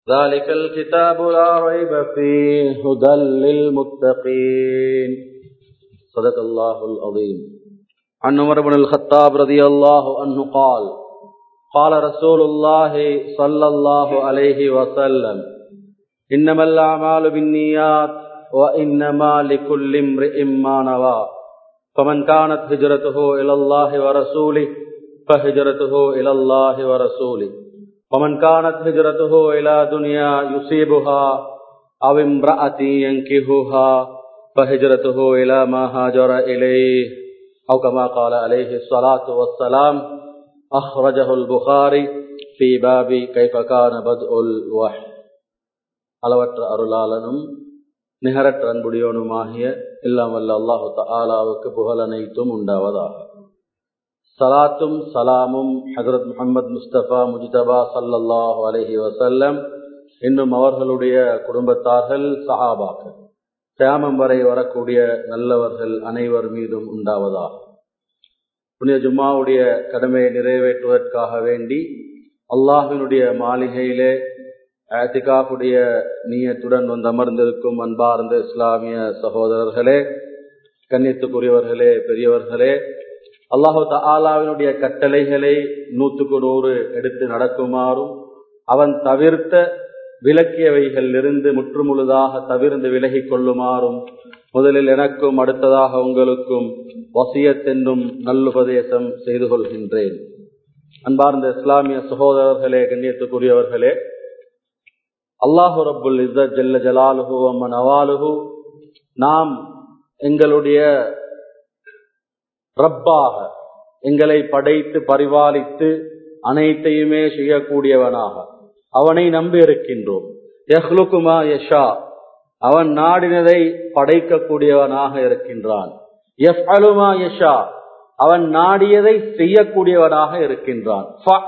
ذلك الكتاب لا ريب فيه هدى للمتقين صدق الله العظيم عن عمر بن الخطاب رضي الله عنه قال قال رسول الله صلى الله عليه وسلم إنما الأعمال بالنيات وإنما لكل امرئ ما نوى فمن كانت هجرته إلى الله ورسوله فهجرته إلى الله ورسوله ومن كانت هجرته إلى دنيا يصيبها أو امرأة ينكهها فهجرته إلى ما هاجر إليه أو كما قال عليه الصلاة والسلام أخرجه البخاري في باب كيف كان بدء الوحي அளவற்ற அருளாளனும் நிகரற்ற அன்புடையோனுமாகிய எல்லாம் வல்ல அல்லாஹு தாலாவுக்கு புகழ் அனைத்தும் உண்டாவதாக சலாத்தும் சலாமும் ஹசரத் முகமது முஸ்தபா முஜிதபா சல்லல்லாஹு அலஹி வசல்லம் இன்னும் அவர்களுடைய குடும்பத்தார்கள் சஹாபாக்கள் கியாமம் வரை வரக்கூடிய நல்லவர்கள் அனைவர் மீதும் உண்டாவதாக புனித ஜும்மாவுடைய கடமையை நிறைவேற்றுவதற்காக வேண்டி அல்லாஹினுடைய மாளிகையிலே ஆத்திகாஃபுடைய நீயத்துடன் வந்து அமர்ந்திருக்கும் அன்பார்ந்த இஸ்லாமிய சகோதரர்களே கண்ணியத்துக்குரியவர்களே பெரியவர்களே அல்லாஹு தாலாவினுடைய கட்டளைகளை நூற்றுக்கு நூறு எடுத்து நடக்குமாறும் அவன் தவிர்த்த விலக்கியவைகளிலிருந்து முற்றுமுழுதாக தவிர்ந்து விலகிக் கொள்ளுமாறும் முதலில் எனக்கும் அடுத்ததாக உங்களுக்கும் வசியத்தென்றும் நல்லுபதேசம் செய்து கொள்கின்றேன் அன்பார்ந்த இஸ்லாமிய சகோதரர்களே கண்ணியத்துக்குரியவர்களே அல்லாஹு ரப்புல் இஸ்ஸத் ஜல்ல ஜலாலுஹு அம்மன் அவாலுஹு நாம் எங்களுடைய ரப்பாக எங்களை படைத்து பரிபாலித்து அனைத்தையுமே செய்யக்கூடியவனாக அவனை நம்பி இருக்கின்றோம் யஹ்லுகுமா யஷா அவன் நாடினதை படைக்கக்கூடியவனாக இருக்கின்றான் எஃப் அலுமா யஷா அவன் நாடியதை செய்யக்கூடியவனாக இருக்கின்றான்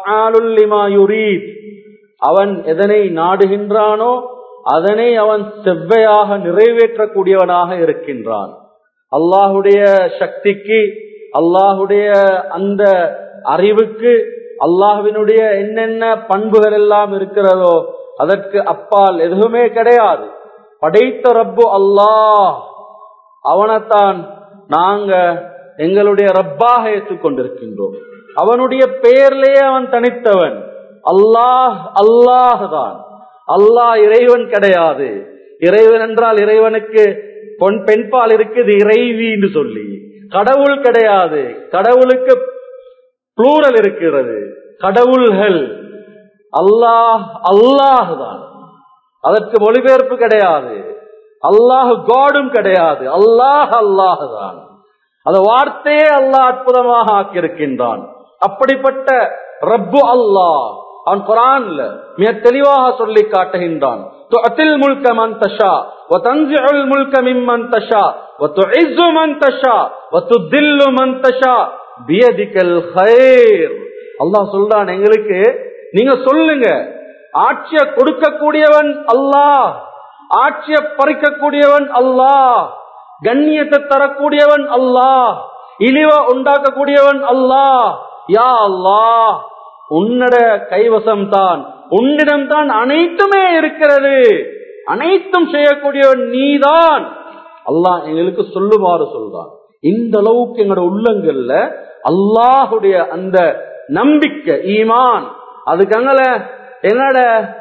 அவன் எதனை நாடுகின்றானோ அதனை அவன் செவ்வையாக நிறைவேற்றக்கூடியவனாக இருக்கின்றான் அல்லாஹுடைய சக்திக்கு அல்லாஹுடைய அந்த அறிவுக்கு அல்லாஹுவினுடைய என்னென்ன பண்புகள் எல்லாம் இருக்கிறதோ அதற்கு அப்பால் எதுவுமே கிடையாது படைத்த ரப்பு அல்லாஹ் அவனைத்தான் நாங்க எங்களுடைய ரப்பாக ஏற்றுக்கொண்டிருக்கின்றோம் அவனுடைய பெயர்லேயே அவன் தனித்தவன் அல்லாஹ் அல்லாஹ் தான் அல்லாஹ் இறைவன் கிடையாது இறைவன் என்றால் இறைவனுக்கு பொன் பெண்பால் இருக்குது இறைவின்னு சொல்லி கடவுள் கிடையாது கடவுளுக்கு புளூரல் இருக்கிறது கடவுள்கள் அல்லாஹ் அல்லாஹ் தான் அதற்கு மொழிபெயர்ப்பு கிடையாது அல்லாஹ் காடும் கிடையாது அல்லாஹ் அல்லாஹ் தான் அந்த வார்த்தையே அல்லாஹ் அற்புதமாக ஆக்கியிருக்கின்றான் அப்படிப்பட்ட ரப்பு அல்லாஹ் அவன் குரான்ல மிக தெளிவாக சொல்லி காட்டுகின்றான் تؤتي الملك من تشاء وتنزع الملك ممن تشاء وتعز من تشاء وتذل من تشاء بيدك الخير அல்லாஹ் சொல்றான் எங்களுக்கு நீங்க சொல்லுங்க ஆட்சிய கொடுக்கக்கூடியவன் அல்லாஹ் ஆட்சிய பறிக்கக்கூடியவன் அல்லாஹ் கண்ணியத்தை தரக்கூடியவன் அல்லாஹ் இழிவ உண்டாக்கக்கூடியவன் அல்லாஹ் யா அல்லாஹ் உன்னட கைவசம் தான் உன்னிடம் தான் அனைத்துமே இருக்கிறது அனைத்தும் செய்யக்கூடியவன் நீதான் அல்லாஹ் எங்களுக்கு சொல்லுமாறு சொல்றான் இந்த அளவுக்கு எங்களோட உள்ளங்கள்ல அல்லாஹுடைய அந்த நம்பிக்கை ஈமான் அதுக்கு அங்கல எங்களோட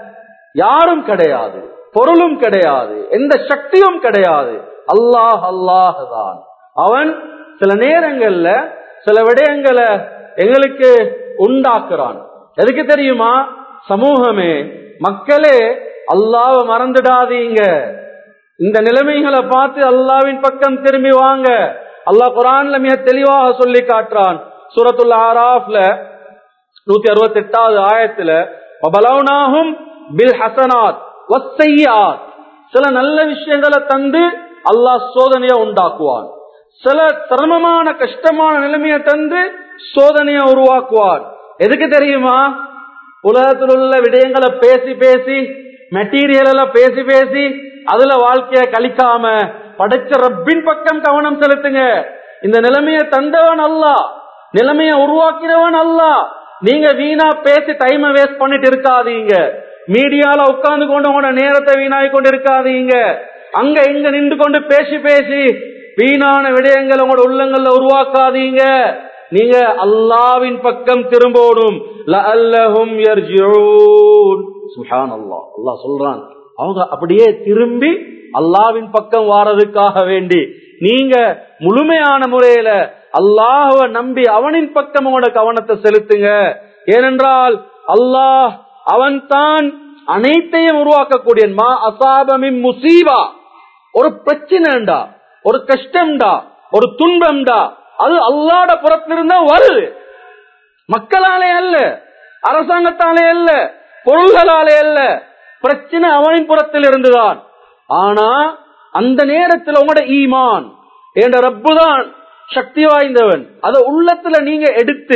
யாரும் கிடையாது பொருளும் கிடையாது எந்த சக்தியும் கிடையாது அல்லாஹ் அல்லாஹ் தான் அவன் சில நேரங்கள்ல சில விடயங்களை எங்களுக்கு உண்டாக்குறான் எதுக்கு தெரியுமா சமூகமே மக்களே அல்லாவ மறந்துடாதீங்க இந்த நிலைமைகளை பார்த்து அல்லாவின் பக்கம் திரும்பி வாங்க அல்லாஹ் குரான்ல மிக தெளிவாக சொல்லி காட்டுறான் சூரத்துல் ஆராஃப்ல நூத்தி அறுபத்தி எட்டாவது ஆயத்துல பலவுனாகும் பில் ஹசனாத் வசையாத் சில நல்ல விஷயங்களை தந்து அல்லாஹ் சோதனையை உண்டாக்குவான் சில சிரமமான கஷ்டமான நிலைமையை தந்து சோதனையை உருவாக்குவார் எதுக்கு தெரியுமா உலகத்தில் உள்ள விடயங்களை பேசி பேசி மெட்டீரியல் எல்லாம் பேசி பேசி அதுல வாழ்க்கைய கழிக்காம படைச்ச ரப்பின் பக்கம் கவனம் செலுத்துங்க இந்த நிலைமையை தந்தவன் அல்ல நிலைமையை உருவாக்கினவன் அல்ல நீங்க வீணா பேசி டைமை வேஸ்ட் பண்ணிட்டு இருக்காதீங்க மீடியால உட்கார்ந்து கொண்டு உங்களோட நேரத்தை வீணாய் கொண்டு இருக்காதீங்க அங்க இங்க நின்று கொண்டு பேசி பேசி வீணான விடயங்களை உங்களோட உள்ளங்கள்ல உருவாக்காதீங்க நீங்க அல்லாவின் பக்கம் திரும்பணும் லஅல்லஹும் யர்ஜிஊன் சுப்ஹானல்லாஹ் அல்லாஹ் சொல்றான் அவங்க அப்படியே திரும்பி அல்லாவின் பக்கம் வாரதுக்காக வேண்டி நீங்க முழுமையான முறையில அல்லாஹுவ நம்பி அவனின் பக்கம் உங்களோட கவனத்தை செலுத்துங்க ஏனென்றால் அல்லாஹ் அவன் தான் அனைத்தையும் உருவாக்கக்கூடிய மா அசாபமின் முசீபா ஒரு பிரச்சனைண்டா ஒரு கஷ்டம்டா ஒரு துன்பம்டா அது அல்லாட புறத்திலிருந்தா வருது மக்களாலே அல்ல அரசாங்கத்தாலே அல்ல பொருள்களாலே அல்ல பிரச்சனை அவனின் புறத்தில் இருந்துதான் ஆனா அந்த நேரத்தில் உங்களோட ஈமான் என்ற ரப்பு தான் சக்தி வாய்ந்தவன் அத உள்ளத்துல நீங்க எடுத்து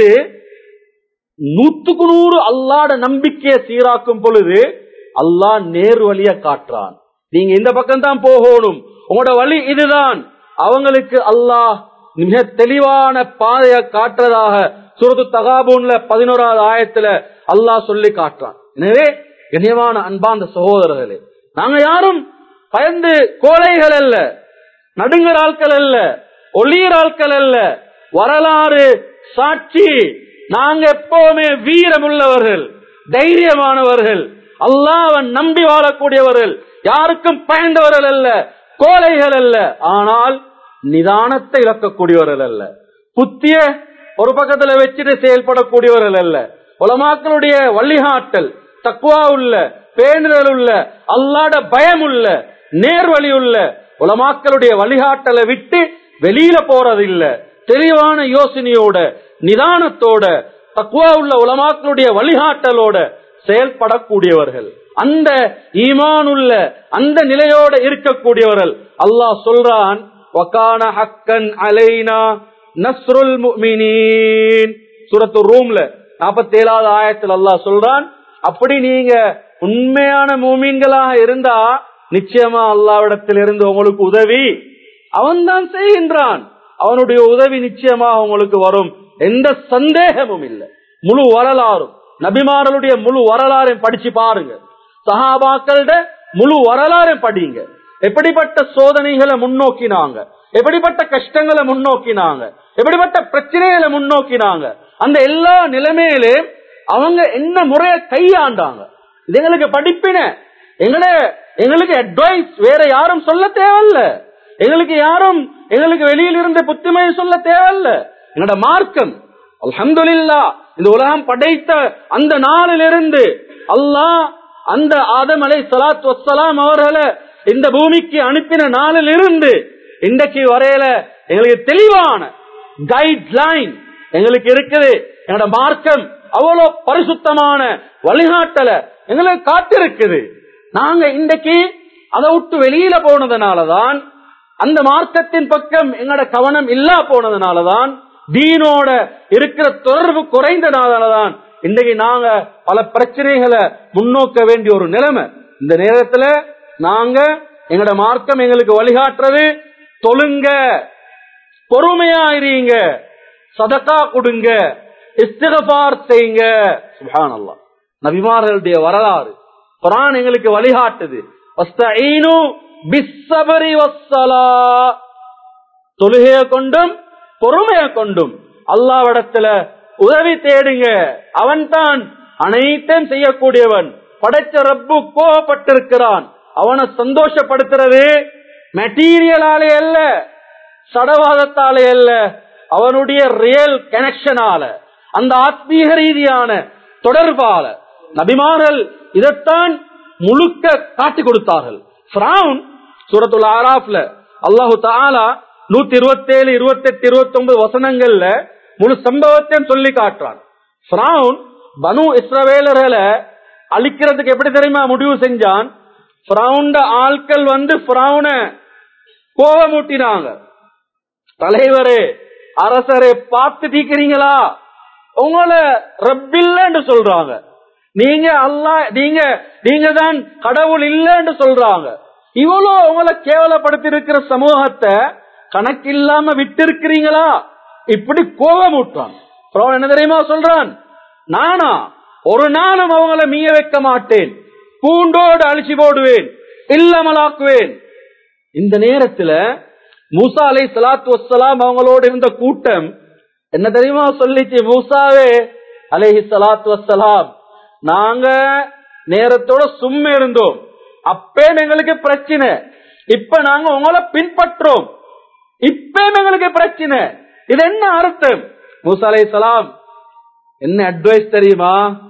நூத்துக்கு நூறு அல்லாட நம்பிக்கையை சீராக்கும் பொழுது அல்லாஹ் நேர் வழிய காட்டுறான் நீங்க இந்த பக்கம் தான் போகணும் உங்களோட வழி இதுதான் அவங்களுக்கு அல்லாஹ் மிக தெளிவான பாதையை காட்டுறதாக சுரது தகாபூன்ல பதினோராவது ஆயத்துல அல்லாஹ் சொல்லி காட்டுறான் எனவே கண்ணியமான அன்பாந்த சகோதரர்களே நாங்க யாரும் பயந்து கோழைகள் அல்ல நடுங்கர் ஆட்கள் அல்ல ஒளியர் ஆட்கள் அல்ல வரலாறு சாட்சி நாங்க எப்பவுமே வீரமுள்ளவர்கள் தைரியமானவர்கள் அல்லாஹ்வன் நம்பி வாழக்கூடியவர்கள் யாருக்கும் பயந்தவர்கள் அல்ல கோழைகள் அல்ல ஆனால் நிதானத்தை இழக்கக்கூடியவர்கள் அல்ல புத்திய ஒரு பக்கத்துல வச்சுட்டு செயல்படக்கூடியவர்கள் அல்ல உலமாக்களுடைய வழிகாட்டல் தக்குவா உள்ள பேணுதல் உள்ள அல்லாட பயம் உள்ள நேர்வழி உள்ள உலமாக்களுடைய வழிகாட்டலை விட்டு வெளியில போறது இல்ல தெளிவான யோசனையோட நிதானத்தோட தக்குவா உள்ள உலமாக்களுடைய வழிகாட்டலோட செயல்படக்கூடியவர்கள் அந்த ஈமானுள்ள அந்த நிலையோட இருக்கக்கூடியவர்கள் அல்லாஹ் சொல்றான் வகான ஹக்கன் அலைனா நஸ்ருல் முஃமினீன் சூரத்து ரூம்ல நாற்பத்தி ஏழாவது ஆயத்தில் அல்லாஹ் சொல்றான் அப்படி நீங்க உண்மையான மூமீன்களாக இருந்தா நிச்சயமா அல்லாவிடத்தில் இருந்து உங்களுக்கு உதவி அவன் தான் செய்கின்றான் அவனுடைய உதவி நிச்சயமா உங்களுக்கு வரும் எந்த சந்தேகமும் இல்லை முழு வரலாறும் நபிமாரலுடைய முழு வரலாறையும் படிச்சு பாருங்க சஹாபாக்களோட முழு வரலாறையும் படிங்க எப்படிப்பட்ட சோதனைகளை முன்னோக்கினாங்க எப்படிப்பட்ட கஷ்டங்களை முன்னோக்கினாங்க எப்படிப்பட்ட பிரச்சனைகளை முன்னோக்கினாங்க அந்த எல்லா நிலைமையிலும் அவங்க என்ன முறையை கையாண்டாங்க இது எங்களுக்கு படிப்பின எங்களே எங்களுக்கு அட்வைஸ் வேற யாரும் சொல்ல தேவையில்ல எங்களுக்கு யாரும் எங்களுக்கு வெளியில் இருந்து புத்திமையை சொல்ல தேவையில்ல எங்களோட மார்க்கம் அல்ஹம்துலில்லா இந்த உலகம் படைத்த அந்த நாளிலிருந்து அல்லாஹ் அந்த ஆதம் அலை சலாத் வசலாம் அவர்களை இந்த பூமிக்கு அனுப்பின நாளில் இருந்து இன்றைக்கு வரையில எங்களுக்கு தெளிவான கைட் லைன் எங்களுக்கு இருக்குது என்னோட மார்க்கம் அவ்வளவு பரிசுத்தமான வழிகாட்டல எங்களுக்கு காத்திருக்குது நாங்க இன்றைக்கு அதை விட்டு வெளியில போனதுனாலதான் அந்த மார்க்கத்தின் பக்கம் எங்களோட கவனம் இல்லா போனதுனாலதான் தீனோட இருக்கிற தொடர்பு குறைந்தனாலதான் இன்றைக்கு நாங்க பல பிரச்சனைகளை முன்னோக்க வேண்டிய ஒரு நிலைமை இந்த நேரத்துல நாங்க எங்களோட மார்க்கம் எங்களுக்கு வழிகாட்டுறது தொழுங்க பொறுமையா இருங்க சதக்கா கொடுங்க இஸ்திகபார் செய்யுங்க சுப்ஹானல்லாஹ் நபிமார்களுடைய வரலாறு குரான் எங்களுக்கு வழிகாட்டுது வஸ்தஈனு பிஸ்ஸபரி வஸ்ஸலா தொழுகைய கொண்டும் பொறுமைய கொண்டும் அல்லாவிடத்துல உதவி தேடுங்க அவன் தான் அனைத்தையும் செய்யக்கூடியவன் படைச்ச ரப்பு கோவப்பட்டிருக்கிறான் அவனை சந்தோஷப்படுத்துறது மெட்டீரியலாலே அல்ல சடவாதத்தாலே அல்ல அவனுடைய ரியல் கனெக்ஷனால அந்த ஆத்மீக ரீதியான தொடர்பால நபிமார்கள் இதைத்தான் முழுக்க காட்டி கொடுத்தார்கள் ஃபிரௌன் சூரத்துல் ஆராஃப்ல அல்லாஹு தாலா நூத்தி இருபத்தி ஏழு இருபத்தி எட்டு இருபத்தி ஒன்பது வசனங்கள்ல முழு சம்பவத்தையும் சொல்லி காட்டுறான் ஃபிரௌன் பனு இஸ்ரவேலர்களை அழிக்கிறதுக்கு எப்படி தெரியுமா முடிவு செஞ்சான் ஃபிரௌண்ட ஆட்கள் வந்து ஃபிரௌன கோவமூட்டினாங்க தலைவரே அரசரே பார்த்து தீக்கிறீங்களா உங்களை ரப்பில்லன்னு சொல்றாங்க நீங்க அல்லா நீங்க நீங்க தான் கடவுள் இல்லைன்னு சொல்றாங்க இவ்வளோ உங்களை கேவலப்படுத்தி இருக்கிற சமூகத்தை கணக்கில்லாம விட்டு இருக்கிறீங்களா இப்படி கோபமூட்டான் என்ன தெரியுமா சொல்றான் நானா ஒரு நாளும் அவங்கள மீய வைக்க மாட்டேன் பூண்டோடு அழிச்சு போடுவேன் இல்லாமலாக்குவேன் இந்த நேரத்துல மூசா அலை சலாத்து வசலாம் அவங்களோட இருந்த கூட்டம் என்ன தெரியுமா சொல்லிச்சு மூசாவே அலைஹி சலாத்து வசலாம் நாங்க நேரத்தோட சும்மா இருந்தோம் அப்பே எங்களுக்கு பிரச்சனை இப்ப நாங்க உங்களை பின்பற்றோம் இப்ப எங்களுக்கு பிரச்சனை இது என்ன அர்த்தம் மூசா அலை சலாம் என்ன அட்வைஸ் தெரியுமா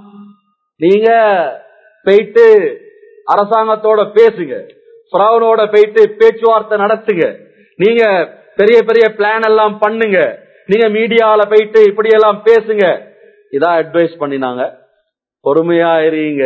நீங்க போயிட்டு அரசாங்கத்தோட பேசுங்க பிராவனோட போயிட்டு பேச்சுவார்த்தை நடத்துங்க நீங்க பெரிய பெரிய பிளான் எல்லாம் பண்ணுங்க நீங்க மீடியால போயிட்டு இப்படி எல்லாம் பேசுங்க இதான் அட்வைஸ் பண்ணினாங்க பொறுமையா இருங்க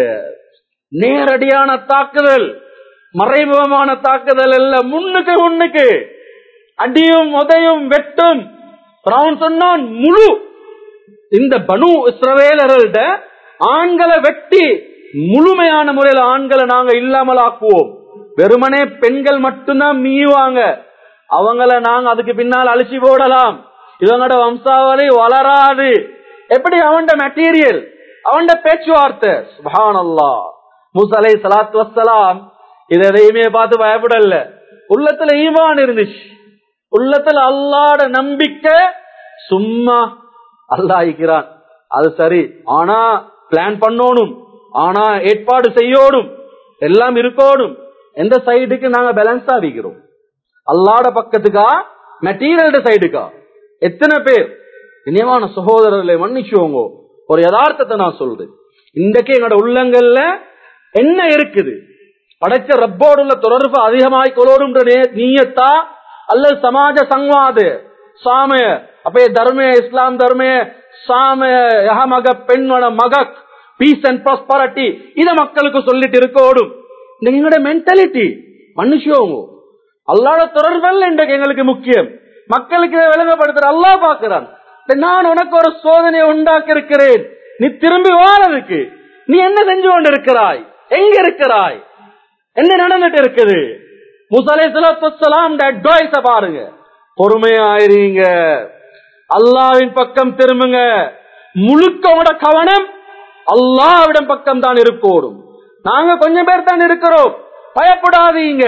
நேரடியான தாக்குதல் மறைமுகமான தாக்குதல் அல்ல முன்னுக்கு முன்னுக்கு அடியும் உதையும் வெட்டும் பிராவன் சொன்னான் முழு இந்த பனு இஸ்ரவேலர்கள்ட ஆண்களை வெட்டி முழுமையான முறையில் ஆண்களை நாங்க இல்லாமல் ஆக்குவோம் வெறுமனே பெண்கள் மட்டும்தான் மீவாங்க அவங்கள நாங்க அதுக்கு பின்னால் அழிச்சு போடலாம் இவங்களோட வம்சாவளி வளராது எப்படி அவன்ட மெட்டீரியல் அவன்ட பேச்சுவார்த்தை சுபானல்லா முசலை சலாத்து வசலாம் இது எதையுமே பார்த்து பயப்படல உள்ளத்துல ஈமான் இருந்துச்சு உள்ளத்துல அல்லாட நம்பிக்கை சும்மா அல்லாஹிக்கிறான் அது சரி ஆனா பிளான் பண்ணணும் ஆனா ஏற்பாடு செய்யணும் எல்லாம் இருக்கணும் எந்த சைடுக்கு நாங்க பேலன்ஸா வைக்கிறோம் அல்லாட பக்கத்துக்கா மெட்டீரியல் சைடுக்கா எத்தனை பேர் இனியமான சகோதரர்களை மன்னிச்சுவோங்க ஒரு யதார்த்தத்தை நான் சொல்றேன் இன்றைக்கு எங்களோட உள்ளங்கள்ல என்ன இருக்குது படைச்ச ரப்போடு உள்ள தொடர்பு அதிகமாய் கொள்ளோடும் நீயத்தா அல்லது சமாஜ சங்வாது சாமய அப்பே தர்மே இஸ்லாம் தர்மே சாமய யஹமக பெண்வன மகக் பீஸ் அண்ட் ப்ராஸ்பரிட்டி இத மக்களுக்கு சொல்லிட்டு இருக்கோடும் இந்த எங்களோட மென்டாலிட்டி மனுஷங்க அல்லாட தொடர்பல் இன்றைக்கு எங்களுக்கு முக்கியம் மக்களுக்கு இதை விளங்கப்படுத்துற அல்லா பாக்குறான் நான் உனக்கு ஒரு சோதனையை உண்டாக்கி இருக்கிறேன் நீ திரும்பி வாழதுக்கு நீ என்ன செஞ்சு கொண்டு இருக்கிறாய் எங்க இருக்கிறாய் என்ன நடந்துட்டு இருக்குது முசலே சலாம் அட்வைஸ பாருங்க பொறுமையாயிருங்க அல்லாவின் பக்கம் திரும்புங்க முழுக்கோட கவனம் அல்லாவிடம் பக்கம் தான் இருக்கோடும் நாங்க கொஞ்சம் பேர் தான் இருக்கிறோம் பயப்படாதீங்க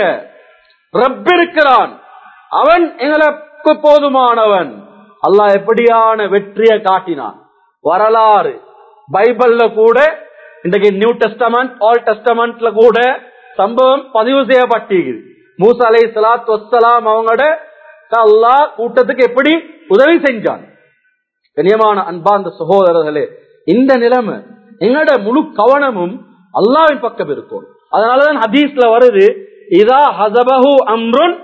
ரப் இருக்கிறான் அவன் எங்களுக்கு போதுமானவன் அல்லாஹ் எப்படியான வெற்றியை காட்டினான் வரலாறு பைபிள்ல கூட இன்றைக்கு நியூ டெஸ்டமெண்ட் ஆல் டெஸ்டமெண்ட்ல கூட சம்பவம் பதிவு செய்யப்பட்டிருக்குது மூசா அலை சலாத் வசலாம் அவங்களோட அல்லாஹ் கூட்டத்துக்கு எப்படி உதவி செஞ்சான் கண்ணியமான அன்பார்ந்த சகோதரர்களே இந்த நிலைமை எங்களோட முழு கவனமும் அல்லாவின் பக்கம் இருக்கும் அதனாலதான் ஹதீஸ்ல வருது இதா ஹசபஹு அம்ருன்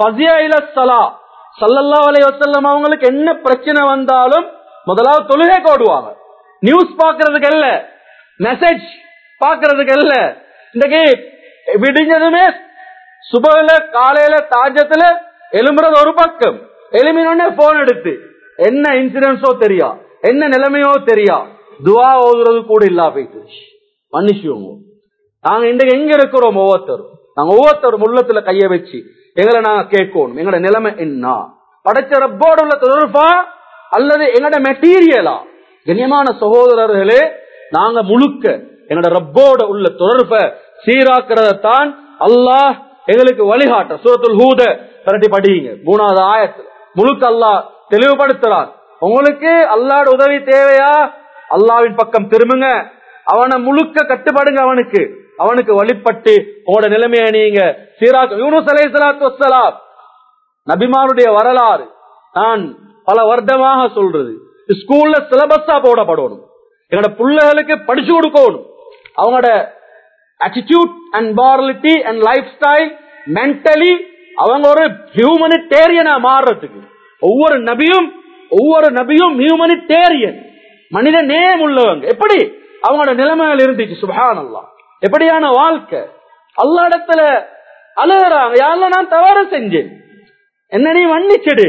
சலா சல்லல்லா அலை வசல்லம் அவங்களுக்கு என்ன பிரச்சனை வந்தாலும் முதலாவது தொழுகை கோடுவாங்க நியூஸ் பாக்குறதுக்கு அல்ல மெசேஜ் பாக்குறதுக்கு அல்ல இன்றைக்கு விடிஞ்சதுமே சுபவில காலையில தாஜத்துல எலும்புறது ஒரு பக்கம் எலும்பினோடனே போன் எடுத்து என்ன இன்சிடென்ட்ஸோ தெரியா என்ன நிலைமையோ தெரியா துவா ஓதுறது கூட இல்லா போயிட்டு மன்னிச்சுவோங்க நாங்க இன்றைக்கு எங்க இருக்கிறோம் ஒவ்வொருத்தரும் நாங்க ஒவ்வொருத்தரும் உள்ளத்துல கைய வச்சு எங்களை நாங்க கேட்கணும் எங்களோட நிலைமை என்ன படைச்ச ரப்போட உள்ள தொடர்பா அல்லது எங்களோட மெட்டீரியலா கண்ணியமான சகோதரர்களே நாங்க முழுக்க எங்களோட ரப்போட உள்ள தொடர்பை சீராக்கிறதான் அல்லாஹ் எங்களுக்கு வழிகாட்ட சூரத்துல் ஹூத பரட்டி படிங்க மூணாவது ஆயத்துல முழுக்க அல்லாஹ் தெளிவுபடுத்துறான் உங்களுக்கு அல்லாட உதவி தேவையா அல்லாவின் பக்கம் திரும்புங்க அவனை முழுக்க கட்டுப்படுங்க அவனுக்கு அவனுக்கு வழிபட்டு உங்களோட நிலைமையை நீங்க சீராக்க யூனுஸ் அலை சலாத்து வசலாம் நபிமாருடைய வரலாறு நான் பல வருடமாக சொல்றது ஸ்கூல்ல சிலபஸா போடப்படணும் எங்களோட பிள்ளைகளுக்கு படிச்சு கொடுக்கணும் அவங்களோட attitude and morality and lifestyle mentally அவங்க ஒரு ஹியூமனிடேரியனா மாறுறதுக்கு ஒவ்வொரு நபியும் ஒவ்வொரு நபியும் ஹியூமனிடேரியன் மனித நேயம் உள்ளவங்க எப்படி அவங்களோட நிலைமைகள் இருந்துச்சு சுபஹான் அல்லா எப்படியான வாழ்க்கை அல்லா இடத்துல அழுகிறாங்க யாரெல்லாம் நான் தவறு செஞ்சேன் என்ன நீ மன்னிச்சிடு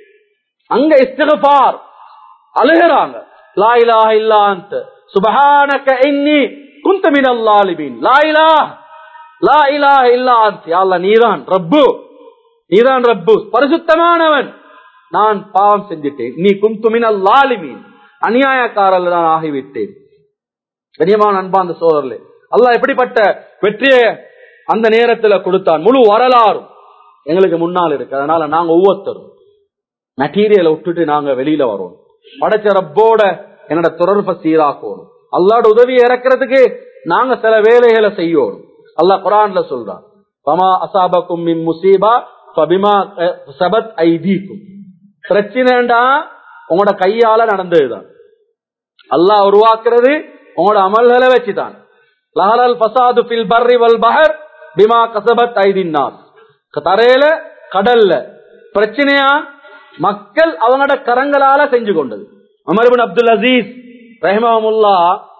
அங்க இஸ்திகபார் அழுகிறாங்க லா இலாஹ இல்லா அன்த சுபஹானக இன்னி குந்த மினல் லாலிபீன் லா இலாஹ லா இலாஹ இல்லா அன்த யா அல்லாஹ் நீதான் ரப்பு நீதான் ரப்பு பரிசுத்தமானவன் நான் பாவம் செஞ்சிட்டேன் நீ குந்து மினல் லாலிபீன் அநியாயக்காரல் நான் ஆகிவிட்டேன் கனியமான அன்பாந்த சோதரர்களே அல்லாஹ் எப்படிப்பட்ட வெற்றியை அந்த நேரத்துல கொடுத்தான் முழு வரலாறும் எங்களுக்கு முன்னால் இருக்கு அதனால நாங்க ஒவ்வொருத்தரும் மெட்டீரியலை விட்டுட்டு நாங்க வெளியில வரோம் படைச்ச ரப்போட என்னோட தொடர்பை சீராக்கணும் அல்லாட உதவி இறக்கிறதுக்கு நாங்க சில வேலைகளை செய்யணும் அல்லாஹ் குரான்ல சொல்றான் பமா அசாபக்கும் மின் முசீபா பபிமா சபத் ஐதீக்கும் பிரச்சனைண்டா உங்களோட கையால நடந்ததுதான் அல்லாஹ் உருவாக்குறது உங்களோட அமல்களை வச்சுதான் லஹலல் பசாது பில் பர்ரி வல் பஹர் பிமா கசபத் ஐதின் நாஸ் தரையில கடல்ல பிரச்சனையா மக்கள் அவங்களோட கரங்களால செஞ்சு கொண்டது அமர்பின் அப்துல் அசீஸ் ரஹ்மமுல்லா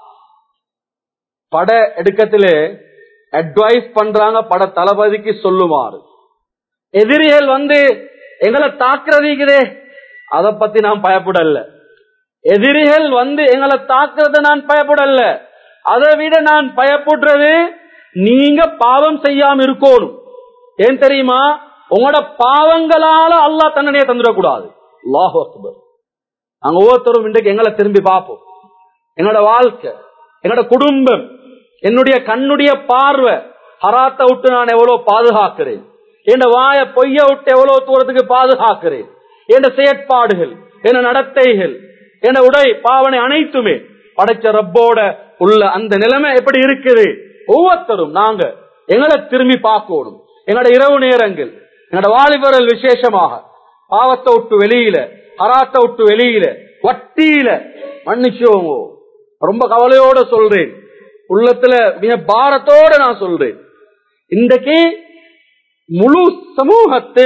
பட எடுக்கத்திலே அட்வைஸ் பண்றாங்க பட தளபதிக்கு சொல்லுமாறு எதிரிகள் வந்து எங்களை தாக்குறதுக்குதே அதை பத்தி நான் பயப்படல எதிரிகள் வந்து எங்களை தாக்குறத நான் பயப்படல அதை விட நான் பயப்படுறது நீங்க பாவம் செய்யாம இருக்கணும் ஏன் தெரியுமா உங்களோட பாவங்களால அல்லாஹ் தண்டனையை தந்துடக்கூடாது அல்லாஹ் அக்பர் நாங்க ஒவ்வொருத்தரும் இன்றைக்கு எங்களை திரும்பி பார்ப்போம் எங்களோட வாழ்க்கை என்னோட குடும்பம் என்னுடைய கண்ணுடைய பார்வை ஹராத்தை விட்டு நான் எவ்வளவு பாதுகாக்கிறேன் என் வாய பொய்ய விட்டு எவ்வளவு தூரத்துக்கு பாதுகாக்கிறேன் என் செயற்பாடுகள் என் நடத்தைகள் என் உடை பாவனை அனைத்துமே படைச்ச ரப்போட உள்ள அந்த நிலைமை எப்படி இருக்குது ஒவ்வொருத்தரும் நாங்க எங்களை திரும்பி பார்க்கணும் எங்களோட இரவு நேரங்கள் என்னோட வாலிபர்கள் விசேஷமாக பாவத்தை விட்டு வெளியில ஹராத்தை விட்டு வெளியில வட்டியில மன்னிச்சோங்க ரொம்ப கவலையோட சொல்றேன் உள்ளத்துல மிக பாரத்தோட நான் சொல்றேன் இன்றைக்கு முழு சமூகத்தை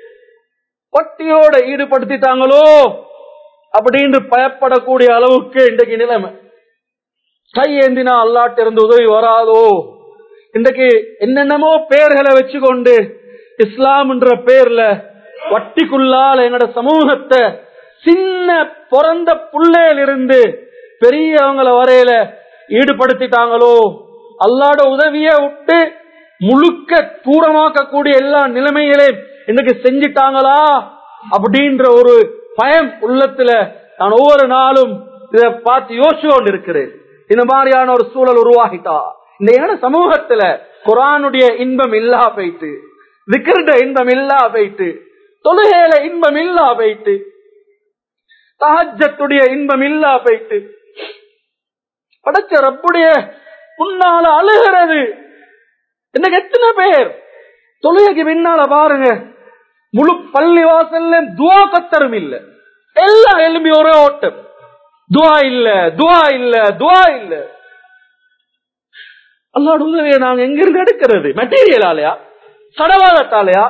வட்டியோட ஈடுபடுத்திட்டாங்களோ அப்படின்னு பயப்படக்கூடிய அளவுக்கு இன்றைக்கு நிலைமை கையேந்தினா அல்லாட்ட இருந்து உதவி வராதோ இன்றைக்கு என்னென்னமோ பேர்களை வச்சுக்கொண்டு இஸ்லாம் என்ற பேர்ல வட்டிக்குள்ளால எங்கட சமூகத்தை சின்ன பிறந்த புள்ளையில இருந்து பெரியவங்கள வரையில ஈடுபடுத்திட்டாங்களோ அல்லாட உதவிய விட்டு முழுக்க தூரமாக்கக்கூடிய எல்லா நிலைமைகளையும் இன்னைக்கு செஞ்சிட்டாங்களா அப்படின்ற ஒரு பயம் உள்ளத்துல நான் ஒவ்வொரு நாளும் இதை பார்த்து யோசிச்சு கொண்டு இருக்கிறேன் இந்த மாதிரியான ஒரு சூழல் உருவாகிட்டா இந்த ஏன சமூகத்துல குரானுடைய இன்பம் இல்லா போயிட்டு விக்கிரட இன்பம் இல்லா போயிட்டு தொழுகையில இன்பம் இல்லா போயிட்டு தஹஜத்துடைய இன்பம் இல்லா போயிட்டு படைச்ச ரப்புடைய முன்னால அழுகிறது இன்னைக்கு எத்தனை பேர் தொழுகைக்கு பின்னால பாருங்க முழு பள்ளி வாசல்ல துவா கத்தரும் இல்ல எல்லாம் எலும்பி ஒரே ஓட்டம் துவா இல்ல துவா இல்ல துவா இல்ல அல்லாட உதவியை நாங்க எங்க இருந்து எடுக்கிறது மெட்டீரியலாலயா சடவாதத்தாலயா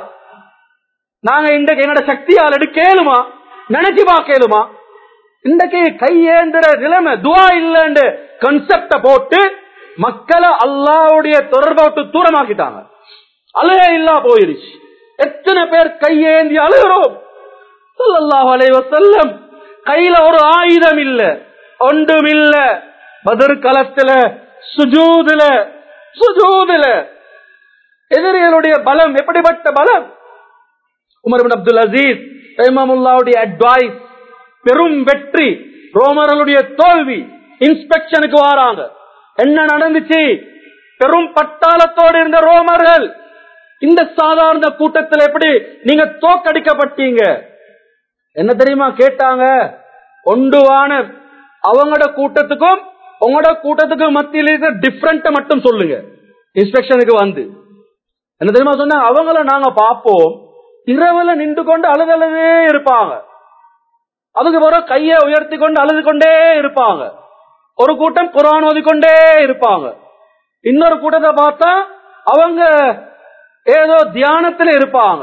நாங்க இன்றைக்கு என்னோட சக்தியால் எடுக்கலுமா நினைச்சு பார்க்கலுமா இன்றைக்கு கையேந்திர நிலைமை துவா இல்லன்னு கன்செப்ட போட்டு மக்களை அல்லாவுடைய தொடர்பை விட்டு தூரமாக்கிட்டாங்க அழுக இல்லா போயிருச்சு எத்தனை பேர் கையேந்தி அழுகிறோம் ஸல்லல்லாஹு அலைஹி வஸல்லம் கையில ஒரு ஆயுதம் இல்ல ஒன்றும் இல்ல பதிர் களத்துல சுஜூதுல சுஜூதுல எதிரிகளுடைய பலம் எப்படிப்பட்ட பலம் உமர் பின் அப்துல் அசீஸ் ரஹ்மமுல்லாவுடைய அட்வைஸ் பெரும் வெற்றி ரோமர்களுடைய தோல்வி இன்ஸ்பெக்ஷனுக்கு வராங்க என்ன நடந்துச்சு பெரும் பட்டாளத்தோடு இருந்த ரோமர்கள் இந்த சாதாரண கூட்டத்தில் எப்படி நீங்க தோக்கடிக்கப்பட்டீங்க என்ன தெரியுமா கேட்டாங்க ஒன்றுவான அவங்களோட கூட்டத்துக்கும் உங்களோட கூட்டத்துக்கும் மத்தியில் இருக்கிற டிஃபரெண்ட மட்டும் சொல்லுங்க இன்ஸ்பெக்ஷனுக்கு வந்து என்ன தெரியுமா சொன்னா அவங்கள நாங்க பார்ப்போம் இரவுல நின்று கொண்டு அழுதழுதே இருப்பாங்க அதுக்கு பிறகு கையை உயர்த்தி கொண்டு அழுது கொண்டே இருப்பாங்க ஒரு கூட்டம் குரான் ஓதிக்கொண்டே இருப்பாங்க இன்னொரு கூட்டத்தை பார்த்தா அவங்க ஏதோ தியானத்துல இருப்பாங்க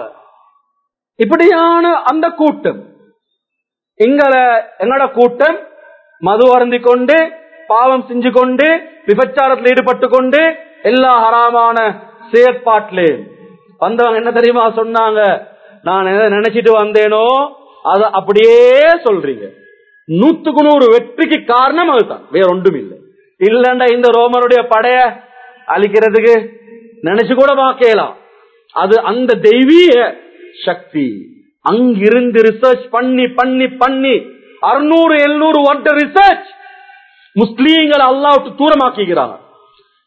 இப்படியான அந்த கூட்டம் எங்கள எங்களோட கூட்டம் மது அருந்தி கொண்டு பாவம் செஞ்சு கொண்டு விபச்சாரத்தில் ஈடுபட்டு கொண்டு எல்லா ஹராமான செயற்பாட்டிலையும் வந்தவங்க என்ன தெரியுமா சொன்னாங்க நான் எதை நினைச்சிட்டு வந்தேனோ அத அப்படியே சொல்றீங்க நூத்துக்கு நூறு வெற்றிக்கு காரணம் அதுதான் வேற ஒன்றும் இல்லை இல்லண்டா இந்த ரோமருடைய படைய அழிக்கிறதுக்கு நினைச்சு கூட பார்க்கலாம் அது அந்த தெய்வீக சக்தி அங்கிருந்து ரிசர்ச் பண்ணி பண்ணி பண்ணி அறுநூறு எழுநூறு வருட ரிசர்ச் முஸ்லீம்களை அல்லாவுக்கு தூரமாக்கிக்கிறாங்க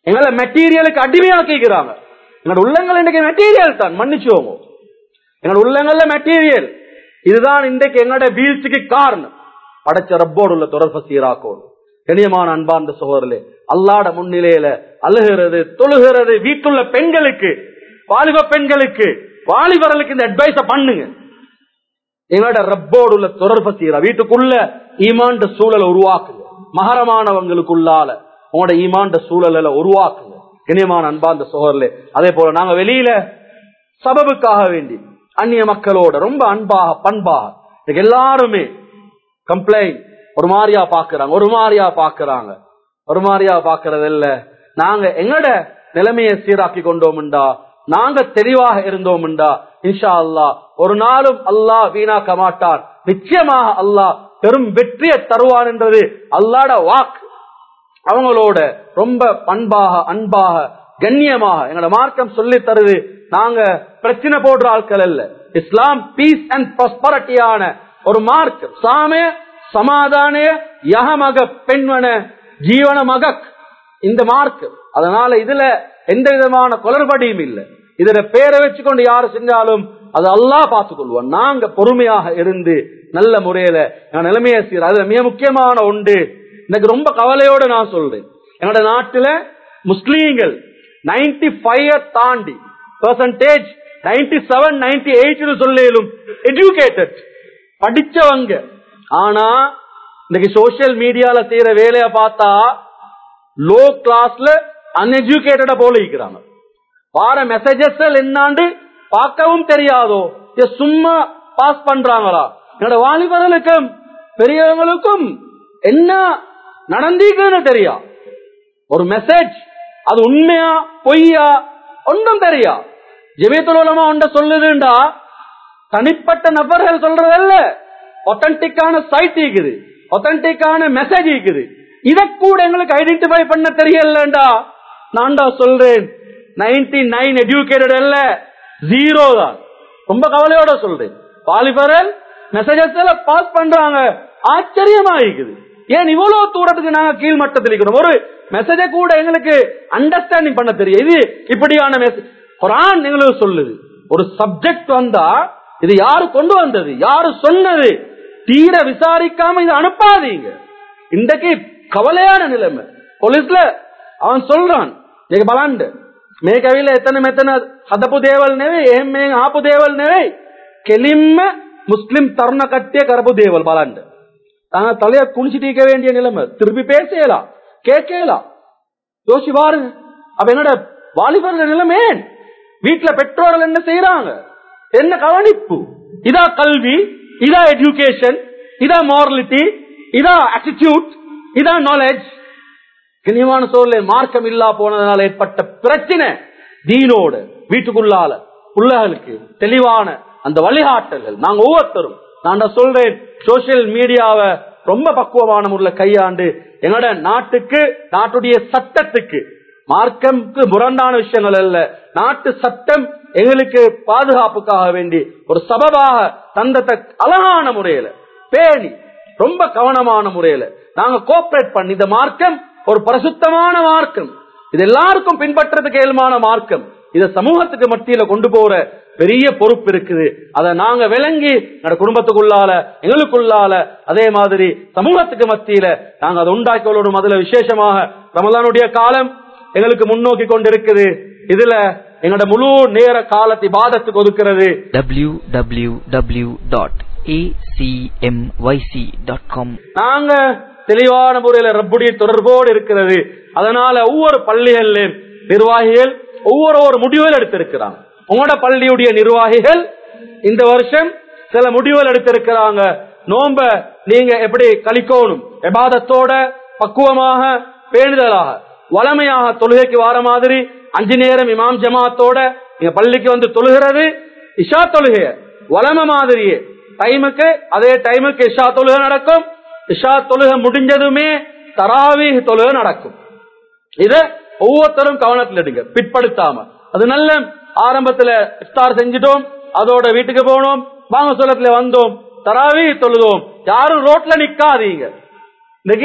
எங்களை மெட்டீரியலுக்கு அடிமையாக்கிக்கிறாங்க எங்களோட உள்ளங்கள் இன்னைக்கு மெட்டீரியல் தான் மன்னிச்சுவோங்க எங்களோட உள்ளங்கள்ல மெட்டீரியல் இதுதான் இன்றைக்கு எங்களோட வீழ்ச்சிக்கு காரணம் படைச்ச ரப்போடு உள்ள தொடர்பு சீராக்கோடும் கண்ணியமான அன்பார்ந்த சகோதரர்களே அல்லாட முன்னிலையில அழுகிறது தொழுகிறது வீட்டுள்ள பெண்களுக்கு வாலிப பெண்களுக்கு வாலிபர்களுக்கு இந்த அட்வைஸ பண்ணுங்க எங்களோட ரப்போடு உள்ள தொடர்பு சீரா வீட்டுக்குள்ள ஈமாண்ட சூழலை உருவாக்குங்க மகரமானவங்களுக்குள்ளால உங்களோட ஈமாண்ட சூழலை உருவாக்குங்க கண்ணியமான அன்பார்ந்த சகோதரர்களே அதே போல நாங்க வெளியில சபபுக்காக வேண்டி அந்நிய மக்களோட ரொம்ப அன்பாக பண்பாக இன்னைக்கு எல்லாருமே கம்ப்ளைண்ட் ஒரு மாதிரியா பாக்குறாங்க ஒரு மாதிரியா பாக்குறாங்க ஒரு மாதிரியா பாக்குறது இல்ல நாங்க எங்கட நிலைமையை சீராக்கி கொண்டோம்டா நாங்க தெளிவாக இருந்தோம்டா இன்ஷா அல்லாஹ் ஒரு நாளும் அல்லாஹ் வீணாக்க மாட்டான் நிச்சயமாக அல்லாஹ் பெரும் வெற்றியை தருவான் என்றது அல்லாட வாக்கு அவங்களோட ரொம்ப பண்பாக அன்பாக கண்ணியமாக எங்களோட மார்க்கம் சொல்லி தருது நாங்க பிரச்சனை போடுற ஆட்கள் அல்ல இஸ்லாம் பீஸ் அண்ட் ப்ராஸ்பரிட்டியான ஒரு மார்க்கம் சாமே சமாதான யகமக பெண்வன ஜீவன மகக் இந்த மார்க்கம் அதனால இதுல எந்த விதமான குளறுபடியும் இல்லை இதுல பேரை வச்சுக்கொண்டு யாரு செஞ்சாலும் அது அல்லாஹ் பார்த்துக் கொள்வோம் நாங்க பொறுமையாக இருந்து நல்ல முறையில எங்க நிலைமையை சீர் அதுல மிக முக்கியமான ஒன்று எனக்கு ரொம்ப கவலையோட நான் சொல்றேன் என்னோட நாட்டுல முஸ்லீம்கள் நைன்டி ஃபைவ் தாண்டி percentage ninety seven ninety eight சொல்லும் எஜுகேட்டட் படிச்சவங்க ஆனா இன்னைக்கு சோசியல் மீடியால செய்யற வேலைய பார்த்தா லோ கிளாஸ்ல அன்எஜுகேட்டடா போல இருக்கிறாங்க வார மெசேஜஸ் என்னாண்டு பார்க்கவும் தெரியாதோ இத சும்மா பாஸ் பண்றாங்களா என்னோட வாலிபர்களுக்கும் பெரியவங்களுக்கும் என்ன நடந்தீங்கன்னு தெரியா ஒரு மெசேஜ் அது உண்மையா பொய்யா ஒன்றும் தெரியா ஜெமியத்துலமா ஒன்ற சொல்லுதுண்டா தனிப்பட்ட நபர்கள் சொல்றதல்ல ஒத்தன்டிக்கான சைட் இருக்குது ஒத்தன்டிக்கான மெசேஜ் இருக்குது இத கூட எங்களுக்கு ஐடென்டிஃபை பண்ண தெரியலண்டா நான் தான் சொல்றேன் நைன்டி நைன் எஜுகேட்டட் அல்ல ஜீரோ தான் ரொம்ப கவலையோட சொல்றேன் வாலிபரல் மெசேஜஸ் பாஸ் பண்றாங்க ஆச்சரியமா இருக்குது ஏன் இவ்வளவு தூரத்துக்கு நாங்க கீழ் மட்டத்தில் இருக்கிறோம் ஒரு மெசேஜ கூட எங்களுக்கு அண்டர்ஸ்டாண்டிங் பண்ண தெரியும் இது இப்படியான மெசேஜ் குரான் எங்களுக்கு சொல்லுது ஒரு சப்ஜெக்ட் வந்தா இது யாரு கொண்டு வந்தது யாரு சொன்னது தீர விசாரிக்காம இதை அனுப்பாதீங்க இன்றைக்கு கவலையான நிலைமை போலீஸ்ல அவன் சொல்றான் நீங்க பலாண்டு මේ කැවිල එතන මෙතන හදපු දේවල් නෙවෙයි එහෙම මේ ආපු දේවල් නෙවෙයි කෙලින්ම முஸ்லிம் தருண கட்டிய கரப்பு தேவல் பலாண்டு தாங்க தலைய குனிச்சிட்டு வேண்டிய நிலைமை திருப்பி பேசலாம் கேட்கலாம் யோசி பாருங்க அப்ப என்னோட வாலிபர்கள் நிலைமை ஏன் வீட்டுல பெற்றோர்கள் என்ன செய்யறாங்க என்ன கவனிப்பு இதா கல்வி இதா எஜுகேஷன் இதா மாரலிட்டி இதா ஆட்டிடியூட் இதா நாலேஜ் கண்ணியமான சூழலே மார்க்கம் இல்லா போனதுனால ஏற்பட்ட பிரச்சனை தீனோடு வீட்டுக்குள்ளால பிள்ளைகளுக்கு தெளிவான அந்த வழிகாட்டல்கள் நாங்க ஒவ்வொருத்தரும் நான் தான் சொல்றேன் சோசியல் மீடியாவை ரொம்ப பக்குவமான முறையில் கையாண்டு எங்களோட நாட்டுக்கு நாட்டுடைய சட்டத்துக்கு மார்க்கம்க்கு முரண்டான விஷயங்கள் அல்ல நாட்டு சட்டம் எங்களுக்கு பாதுகாப்புக்காக வேண்டி ஒரு சபபாக தந்தத்தை அழகான முறையில பேணி ரொம்ப கவனமான முறையில நாங்க கோஆபரேட் பண்ணி இந்த மார்க்கம் ஒரு பரிசுத்தமான மார்க்கம் இது எல்லாருக்கும் பின்பற்றதுக்கு ஏழுமான மார்க்கம் இத சமூகத்துக்கு மத்தியில கொண்டு போற பெரிய பொறுப்பு இருக்குது அதை நாங்க விளங்கி எங்க குடும்பத்துக்குள்ளால எங்களுக்குள்ளால அதே மாதிரி சமூகத்துக்கு மத்தியில நாங்க அதை உண்டாக்கி அதுல விசேஷமாக ரமலானுடைய காலம் எங்களுக்கு முன்னோக்கி கொண்டிருக்குது இதுல எங்களோட முழு நேர காலத்தை பாதத்துக்கு ஒதுக்கிறது www.acmyc.com நாங்க தெளிவான முறையில ரப்புடைய தொடர்போடு இருக்கிறது அதனால ஒவ்வொரு பள்ளிகளிலும் நிர்வாகிகள் ஒவ்வொரு ஒரு முடிவுகள் எடுத்திருக்கிறாங்க உங்களோட பள்ளியுடைய நிர்வாகிகள் இந்த வருஷம் சில முடிவுகள் எடுத்திருக்கிறாங்க நோம்ப நீங்க எப்படி கழிக்கணும் எபாதத்தோட பக்குவமாக பேணுதலாக வளமையாக தொழுகைக்கு வார மாதிரி அஞ்சு நேரம் இமாம் ஜமாத்தோட நீங்க பள்ளிக்கு வந்து தொழுகிறது இஷா தொழுகைய வளம மாதிரியே டைமுக்கு அதே டைமுக்கு இஷா தொழுகை நடக்கும் இஷா தொழுகை முடிஞ்சதுமே தராவி தொழுகை நடக்கும் இத ஒவ்வொருத்தரும் கவனத்தில் எடுங்க பிற்படுத்தாம அது நல்ல ஆரம்பத்துல இஃப்தார் செஞ்சிட்டோம் அதோட வீட்டுக்கு போனோம் வாங்க சொல்லத்துல வந்தோம் தராவி தொழுதோம் யாரும் ரோட்ல நிக்காதீங்க இன்னைக்கு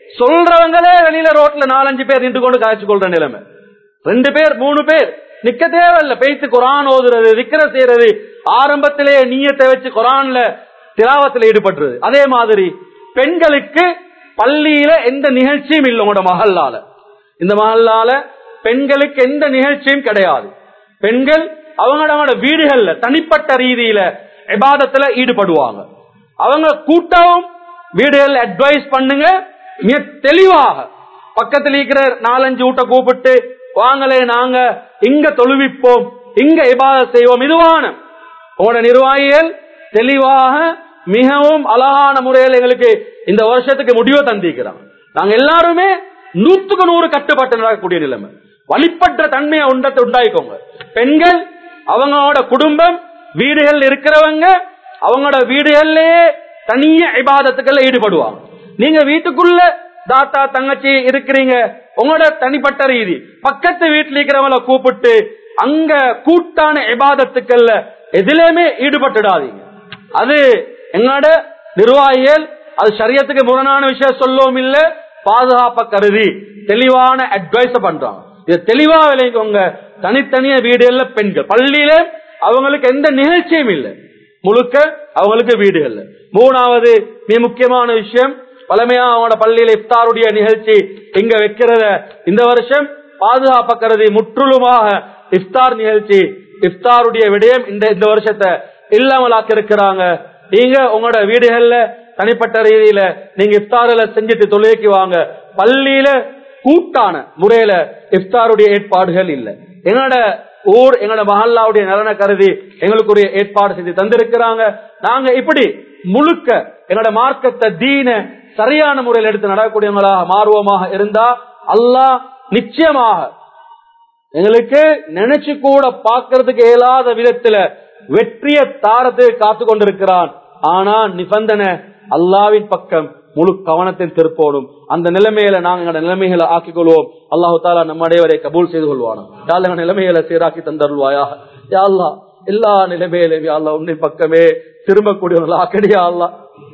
சொல்றவங்களே வெளியில ரோட்ல நாலஞ்சு பேர் நின்று கொண்டு காய்ச்சி கொள்ற நிலைமை ரெண்டு பேர் மூணு பேர் நிக்க தேவையில்ல பேய்த்து குரான் ஓதுறது விக்கிர செய்யறது ஆரம்பத்திலே நீயத்தை வச்சு குரான்ல திராவத்தில் ஈடுபட்டுறது அதே மாதிரி பெண்களுக்கு பள்ளியில எந்த நிகழ்ச்சியும் இல்லை உங்களோட மகல்லால இந்த மகல்லால பெண்களுக்கு எந்த நிகழ்ச்சியும் கிடையாது பெண்கள் அவங்களோட வீடுகள்ல தனிப்பட்ட ரீதியில விவாதத்துல ஈடுபடுவாங்க அவங்க கூட்டவும் வீடுகள் அட்வைஸ் பண்ணுங்க மிக தெளிவாக பக்கத்தில் இருக்கிற நாலஞ்சு ஊட்ட கூப்பிட்டு வாங்களே நாங்க இங்க தொழுவிப்போம் இங்க இபாத செய்வோம் இதுவான உங்களோட நிர்வாகிகள் தெளிவாக மிகவும் அழகான முறையில் எங்களுக்கு இந்த வருஷத்துக்கு முடிவை தந்திக்கிறாங்க நாங்க எல்லாருமே நூத்துக்கு நூறு கட்டுப்பட்டு நடக்கக்கூடிய நிலைமை வழிபற்ற தன்மையை உண்டத்தை உண்டாயிக்கோங்க பெண்கள் அவங்களோட குடும்பம் வீடுகள் இருக்கிறவங்க அவங்களோட வீடுகள்லயே தனிய இபாதத்துக்கள்ல ஈடுபடுவாங்க நீங்க வீட்டுக்குள்ள தாத்தா தங்கச்சி இருக்கிறீங்க உங்களோட தனிப்பட்ட ரீதி பக்கத்து வீட்டுல இருக்கிறவங்கள கூப்பிட்டு அங்க கூட்டான இபாதத்துக்கள்ல எதிலேயுமே ஈடுபட்டுடாதீங்க அது எங்களோட நிர்வாகிகள் அது சரியத்துக்கு முரணான விஷயம் சொல்லவும் இல்ல பாதுகாப்ப கருதி தெளிவான அட்வைஸ் பண்றாங்க இது தெளிவா விளைவிக்கோங்க தனித்தனிய வீடுகள்ல பெண்கள் பள்ளியில அவங்களுக்கு எந்த நிகழ்ச்சியும் இல்லை முழுக்க அவங்களுக்கு வீடுகள்ல மூணாவது மிக முக்கியமான விஷயம் பழமையா அவங்களோட பள்ளியில இஃப்தாருடைய நிகழ்ச்சி இங்க வைக்கிறத இந்த வருஷம் பாதுகாப்ப கருதி முற்றிலுமாக இஃப்தார் நிகழ்ச்சி இஃப்தாருடைய விடயம் இந்த இந்த வருஷத்தை இல்லாமலாக்க இருக்கிறாங்க நீங்க உங்களோட வீடுகள்ல தனிப்பட்ட ரீதியில நீங்க இஃப்தாரில செஞ்சுட்டு தொழுகைக்கு வாங்க பள்ளியில கூட்டான முறையில இஃப்தாருடைய ஏற்பாடுகள் இல்லை எங்களோட ஊர் எங்களோட மஹல்லாவுடைய நலனை கருதி எங்களுக்குரிய ஏற்பாடு செஞ்சு தந்திருக்கிறாங்க நாங்க இப்படி முழுக்க எங்களோட மார்க்கத்தை தீன சரியான முறையில் எடுத்து நடக்கக்கூடியவங்களாக மாறுவோமாக இருந்தா அல்லாஹ் நிச்சயமாக எங்களுக்கு நினைச்சு கூட பார்க்கறதுக்கு இயலாத விதத்துல வெற்றிய தாரத்தை காத்து கொண்டிருக்கிறான் ஆனா நிபந்தனை அல்லாவின் பக்கம் முழு கவனத்தை திருப்போடும் அந்த நிலைமையில நாங்க எங்க நிலைமைகளை ஆக்கிக் கொள்வோம் அல்லாஹு தாலா நம்மடையவரை கபூல் செய்து கொள்வானோ யாழ் எங்க நிலைமைகளை சீராக்கி தந்தருள்வாயா யாழ்லா எல்லா நிலைமையிலும் யாழ்லா உன்னை பக்கமே திரும்பக்கூடியவர்களா ஆக்கடியா அல்லா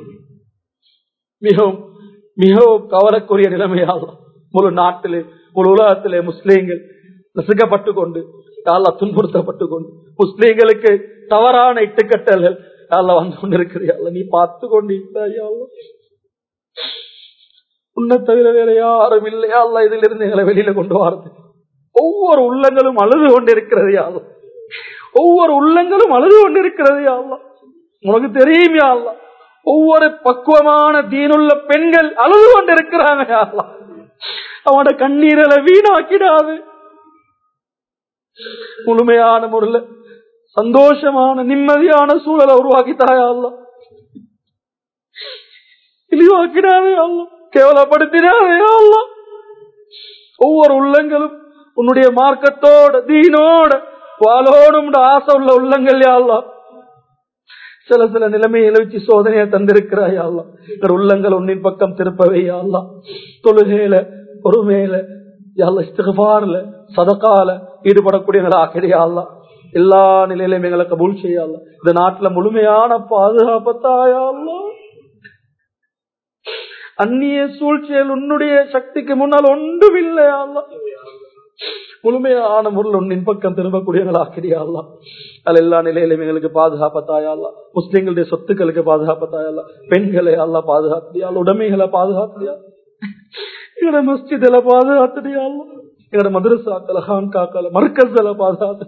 மிகவும் மிகவும் கவரக்கூடிய நிலைமையாகும் முழு நாட்டிலே முழு உலகத்திலே முஸ்லீம்கள் நசுக்கப்பட்டு கொண்டு யாழ்லா துன்புறுத்தப்பட்டு கொண்டு முஸ்லீம்களுக்கு தவறான இட்டுக்கட்டல்கள் யாழ்லா வந்து கொண்டிருக்கிறியா நீ பார்த்து கொண்டு உன்னை தவிர வேற யாரும் இல்லையா அல்ல இதுல இருந்து எங்களை வெளியில கொண்டு வரது ஒவ்வொரு உள்ளங்களும் அழுது கொண்டிருக்கிறது யாழ்லா ஒவ்வொரு உள்ளங்களும் அழுது கொண்டிருக்கிறது யாழ்லா உனக்கு தெரியும் யாழ்லா ஒவ்வொரு பக்குவமான தீனுள்ள பெண்கள் அழுது கொண்டிருக்கிறாங்க யாழ்லா அவனோட கண்ணீரலை வீணாக்கிடாது முழுமையான முறையில் சந்தோஷமான நிம்மதியான சூழலை உருவாக்கித்தாயா அல்லா இழிவாக்கினாவே அல்லா கேவலப்படுத்தினாவே அல்லா ஒவ்வொரு உள்ளங்களும் உன்னுடைய மார்க்கத்தோட தீனோட வாழோடும் ஆசை உள்ள உள்ளங்கள் யாழ்லா சில சில நிலைமைகளை வச்சு சோதனையை தந்திருக்கிறாய் அல்லா இந்த உள்ளங்கள் உன்னின் பக்கம் திருப்பவே அல்லா தொழுகையில பொறுமையில யாழ்லா இஸ்திகபார்ல சதக்கால ஈடுபடக்கூடியவங்களா கிடையாது எல்லா நிலையிலும் எங்களை கபூல் செய்யல இந்த நாட்டுல முழுமையான பாதுகாப்பத்தாயால அந்நிய சூழ்ச்சியில் உன்னுடைய சக்திக்கு முன்னால் ஒன்றும் இல்லையால முழுமையான முறையில் உன்னின் பக்கம் திரும்பக்கூடியவங்களா கிடையாது அது எல்லா நிலையிலும் எங்களுக்கு பாதுகாப்பத்தாயால முஸ்லிம்களுடைய சொத்துக்களுக்கு பாதுகாப்பத்தாயால பெண்களை அல்ல பாதுகாத்தியால் உடைமைகளை பாதுகாத்தியா எங்களோட மஸ்ஜிதில பாதுகாத்தியால எங்களோட மதுரசாக்கள ஹான்காக்கள மர்க்கஸ்ல பாதுகாத்து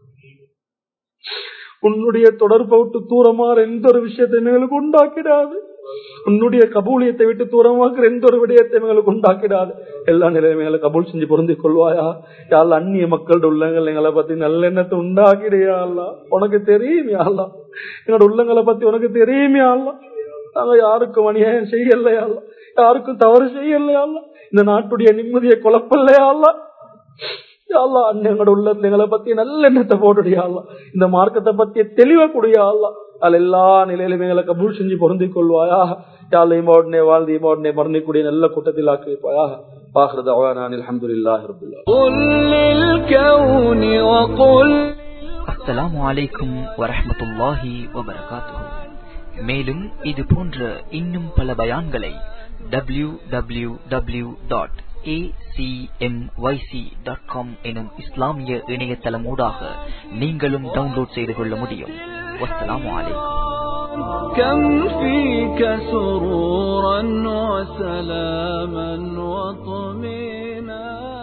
உன்னுடைய தொடர்பை விட்டு தூரமாற எந்த ஒரு விஷயத்தை எங்களுக்கு உண்டாக்கிடாது உன்னுடைய கபூலியத்தை விட்டு தூரமாக்குற எந்த ஒரு விடயத்தை எங்களுக்கு உண்டாக்கிடாது எல்லா நிலைமைகளை கபூல் செஞ்சு பொருந்திக் கொள்வாயா யாழ் அந்நிய மக்களோட உள்ளங்கள் எங்களை பத்தி நல்ல எண்ணத்தை உண்டாக்கிடையா உனக்கு தெரியும் யாழ்லா எங்களோட உள்ளங்களை பத்தி உனக்கு தெரியும் யாழ்லா நாங்க யாருக்கும் அநியாயம் செய்யலையா யாருக்கும் தவறு செய்யலையா இந்த நாட்டுடைய நிம்மதியை குழப்பலையா யாழ்லா அண்ணங்களோட உள்ளத்துல எங்களை பத்தி நல்ல எண்ணத்தை போட்டுடியாள்லா இந்த மார்க்கத்தை பத்தி தெளிவா கூடியாள்லா அதுல எல்லா நிலையிலும் எங்களை கபூல் செஞ்சு பொருந்திக் கொள்வாயா யாழ் இமோடனே வாழ்ந்து இமோடனே மரணிக்கூடிய நல்ல கூட்டத்தில் ஆக்கி வைப்பாயா واخر دعوانا ان الحمد لله رب العالمين قل للكون وقل அஸ்ஸலாமு அலைக்கும் வரஹ்மத்துல்லாஹி வபரகாத்துஹு மேலும் இது போன்ற இன்னும் பல பயான்களை W W W dot dot com எனும் இஸ்லாமிய இணையதளமூடாக நீங்களும் டவுன்லோட் செய்து கொள்ள முடியும் வஸ்ஸலாமு அலைக்கும் كم فيك سرورا وسلاما وطمينا